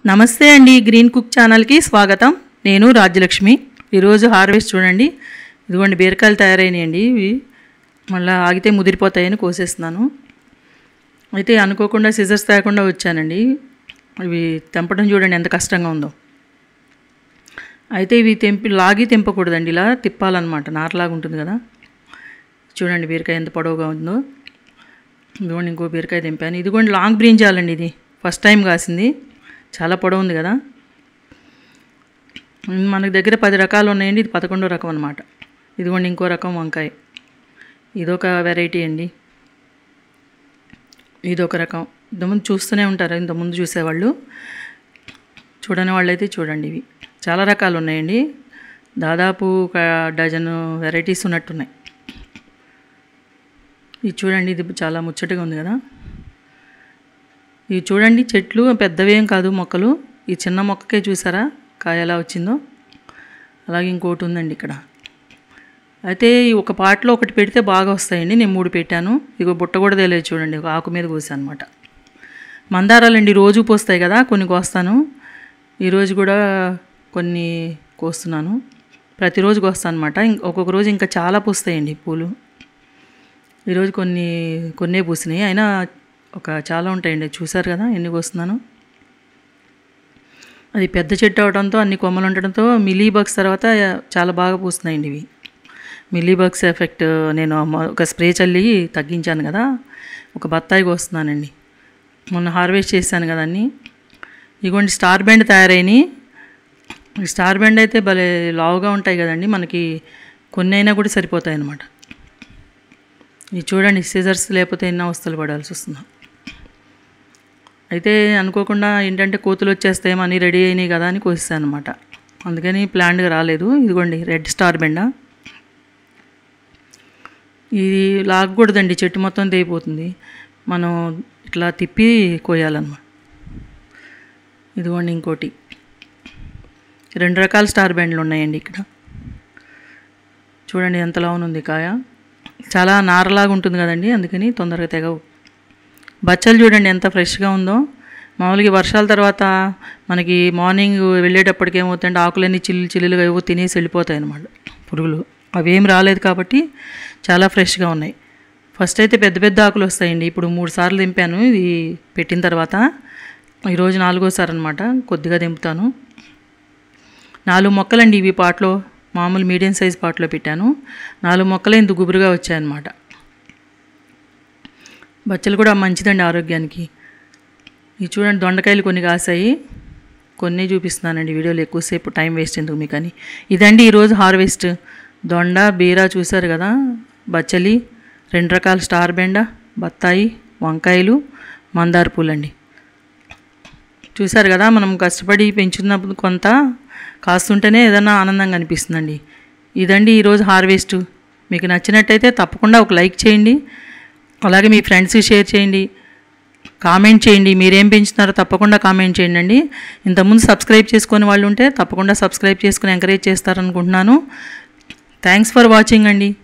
నమస్తే అండి green cook ఛానల్కి స్వాగతం నేను రాజ్యలక్ష్మి ఈరోజు హార్వెస్ట్ చూడండి ఇదిగోండి బీరకాయలు తయారైనాయండి ఇవి మళ్ళీ ఆగితే ముదిరిపోతాయని కోసేస్తున్నాను అయితే అనుకోకుండా సిజర్స్ తేకుండా వచ్చానండి ఇవి తెంపడం చూడండి ఎంత కష్టంగా ఉందో అయితే ఇవి తెంపి లాగి తెంపకూడదండి ఇలా తిప్పాలన్నమాట నారలాగా ఉంటుంది కదా చూడండి బీరకాయ ఎంత పొడవుగా ఉందో ఇదిగోండి ఇంకో బీరకాయ తెంపాను ఇదిగోండి లాంగ్ బ్రింజాలండి ఇది ఫస్ట్ టైం కాసింది చాలా పొడవు ఉంది కదా మన దగ్గర పది రకాలు ఉన్నాయండి ఇది పదకొండో రకం అనమాట ఇదిగోండి ఇంకో రకం వంకాయ ఇదొక వెరైటీ అండి ఇదొక రకం ఇంతకుముందు చూస్తూనే ఉంటారు ఇంతకుముందు చూసేవాళ్ళు చూడని వాళ్ళైతే చూడండి ఇవి చాలా రకాలు ఉన్నాయండి దాదాపు ఒక డజన్ వెరైటీస్ ఉన్నట్టున్నాయి ఇది చూడండి ఇది చాలా ముచ్చటగా ఉంది కదా ఇవి చూడండి చెట్లు పెద్దవేం కాదు మొక్కలు ఈ చిన్న మొక్కకే చూసారా కాయ ఎలా వచ్చిందో అలాగే ఇంకోటి ఉందండి ఇక్కడ అయితే ఈ ఒక పాటలో ఒకటి పెడితే బాగా వస్తాయండి నేను మూడు పెట్టాను ఇగో బుట్ట కూడా తెలియదు చూడండి ఒక ఆకు మీద కోసాను అనమాట మందారాలండి రోజు పోస్తాయి కదా కొన్ని కోస్తాను ఈరోజు కూడా కొన్ని కోస్తున్నాను ప్రతిరోజు కోస్తాను అనమాట ఒక్కొక్క రోజు ఇంకా చాలా పూస్తాయండి పూలు ఈరోజు కొన్ని కొన్నే పూసినాయి అయినా ఒక చాలా ఉంటాయండి చూసారు కదా ఎన్ని కోస్తున్నాను అది పెద్ద చెట్టు అవడంతో అన్ని కొమ్మలు ఉండడంతో మిలీ బగ్స్ తర్వాత చాలా బాగా పూస్తున్నాయండి ఇవి మిల్లీ బగ్స్ ఎఫెక్ట్ నేను ఒక స్ప్రే చల్లి తగ్గించాను కదా ఒక బత్తాయి కోస్తున్నానండి మొన్న హార్వెస్ట్ చేశాను కదా అన్నీ ఇగోండి స్టార్ బెండ్ తయారైనవి స్టార్ బెండ్ అయితే భలే లావుగా ఉంటాయి కదండి మనకి కొన్ని అయినా కూడా సరిపోతాయి అన్నమాట ఇది చూడండి సీజర్స్ లేకపోతే ఎన్నో అవస్థలు పడాల్సి వస్తుంది అయితే అనుకోకుండా ఏంటంటే కోతులు వచ్చేస్తాయేమో అని రెడీ అయినాయి కదా అని కోసాను అనమాట అందుకని ప్లాన్డ్గా రాలేదు ఇదిగోండి రెడ్ స్టార్ బెండ ఇది లాగకూడదండి చెట్టు మొత్తం తెగిపోతుంది మనం ఇట్లా తిప్పి కోయాలన్నమాట ఇదిగోండి ఇంకోటి రెండు రకాల స్టార్ బ్యాండ్లు ఉన్నాయండి ఇక్కడ చూడండి ఎంత లావునుంది కాయ చాలా నారలాగా ఉంటుంది కదండి అందుకని తొందరగా తెగవు బచ్చలు చూడండి ఎంత ఫ్రెష్గా ఉందో మామూలుగా వర్షాల తర్వాత మనకి మార్నింగ్ వెళ్ళేటప్పటికి ఏమవుతుందంటే ఆకులన్నీ చిల్లు చిల్లుగా ఏవో తినేసి వెళ్ళిపోతాయి అన్నమాట పురుగులు అవి ఏం రాలేదు కాబట్టి చాలా ఫ్రెష్గా ఉన్నాయి ఫస్ట్ అయితే పెద్ద పెద్ద ఆకులు వస్తాయండి ఇప్పుడు మూడు సార్లు దింపాను ఇది పెట్టిన తర్వాత ఈరోజు నాలుగోసారి అనమాట కొద్దిగా దింపుతాను నాలుగు మొక్కలండి ఇవి పాట్లో మామూలు మీడియం సైజ్ పాట్లో పెట్టాను నాలుగు మొక్కలు ఇంత గుబురుగా వచ్చాయన్నమాట బచ్చలు కూడా మంచిదండి ఆరోగ్యానికి ఇది చూడండి దొండకాయలు కొన్ని కాసాయి కొన్ని చూపిస్తున్నానండి వీడియోలో ఎక్కువసేపు టైం వేస్ట్ ఎందుకు మీకు అని ఇదండి ఈరోజు హార్వెస్ట్ దొండ బీర చూసారు కదా బచ్చలి రెండు రకాల స్టార్ బెండ బత్తాయి వంకాయలు మందార పూలండి చూసారు కదా మనం కష్టపడి పెంచుతున్నప్పుడు కొంత కాస్తుంటేనే ఏదైనా ఆనందంగా అనిపిస్తుందండి ఇదండి ఈరోజు హార్వెస్ట్ మీకు నచ్చినట్టయితే తప్పకుండా ఒక లైక్ చేయండి అలాగే మీ ఫ్రెండ్స్కి షేర్ చేయండి కామెంట్ చేయండి మీరేం పెంచుతున్నారో తప్పకుండా కామెంట్ చేయండి అండి ఇంతకుముందు సబ్స్క్రైబ్ చేసుకునే వాళ్ళు ఉంటే తప్పకుండా సబ్స్క్రైబ్ చేసుకుని ఎంకరేజ్ చేస్తారనుకుంటున్నాను థ్యాంక్స్ ఫర్ వాచింగ్ అండి